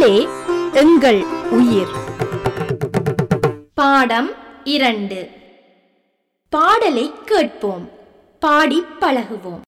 தமிழே எங்கள் உயிர் பாடம் இரண்டு பாடலை கேட்போம் பாடி பழகுவோம்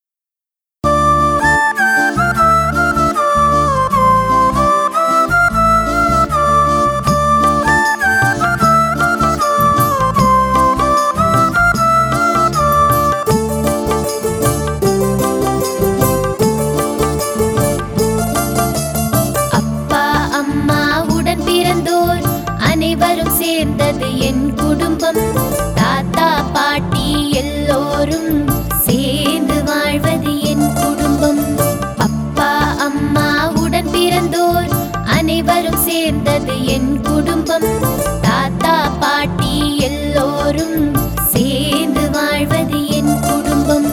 அப்பா அம்மா உடன் பிறந்தோர் அனைவரும் சேர்ந்தது என் குடும்பம் தாத்தா பாட்டி எல்லோரும் சேர்ந்து வாழ்வது என் குடும்பம் அப்பா அம்மா உடன் பிறந்தோர் அனைவரும் சேர்ந்தது என் குடும்பம் தாத்தா பாட்டி எல்லோரும் சேர்ந்து வாழ்வது என் குடும்பம்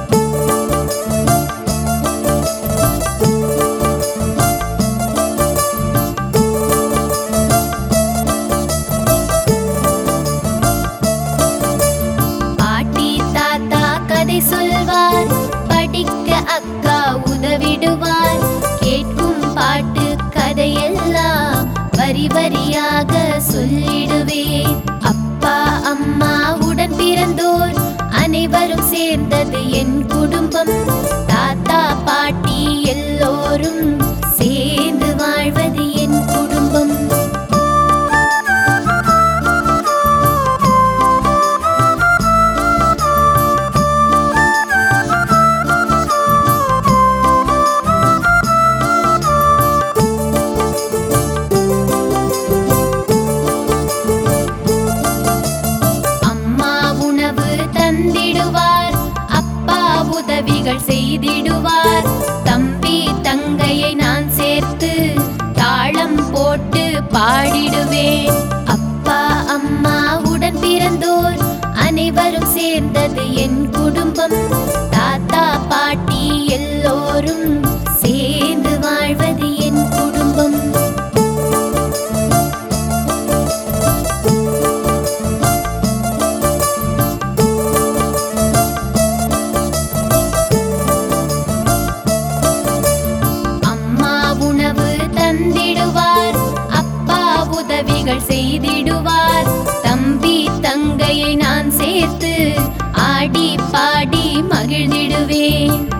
பாட்டி தாத்தா கதை சொல்வார் படிக்க அக்கா உதவிடுவார் கேட்கும் பாட்டு கதையெல்லாம் வரி வரியாக சொல்லிடுவேன் அப்பா அம்மா உடன் பிறந்தோர் அனைவரும் சேர்ந்தது என் குடும்பம் தாத்தா பாட்டி எல்லோரும் சேர்ந்து வாழ்வது என் குடும்பம் அம்மா உணவு தந்திடுவார் அப்பா உதவிகள் செய்திடுவார் தம்பி தங்கையை நான் சேர்த்து தாளம் போட்டு பாடிடுவேன் அப்பா அம்மா உடன் பிறந்தோர் அனைவரும் சேர்ந்தது என் குடும்பம் தாத்தா பாட்டி எல்லோரும் சேர்ந்து வாழ்வது என் குடும்பம் அம்மா உணவு தந்திடுவார் அப்பா உதவிகள் செய்திடுவார் தம்பி தங்கையை நான் சேர்த்து ஆடி பாடி மகிழ்ந்திடுவேன்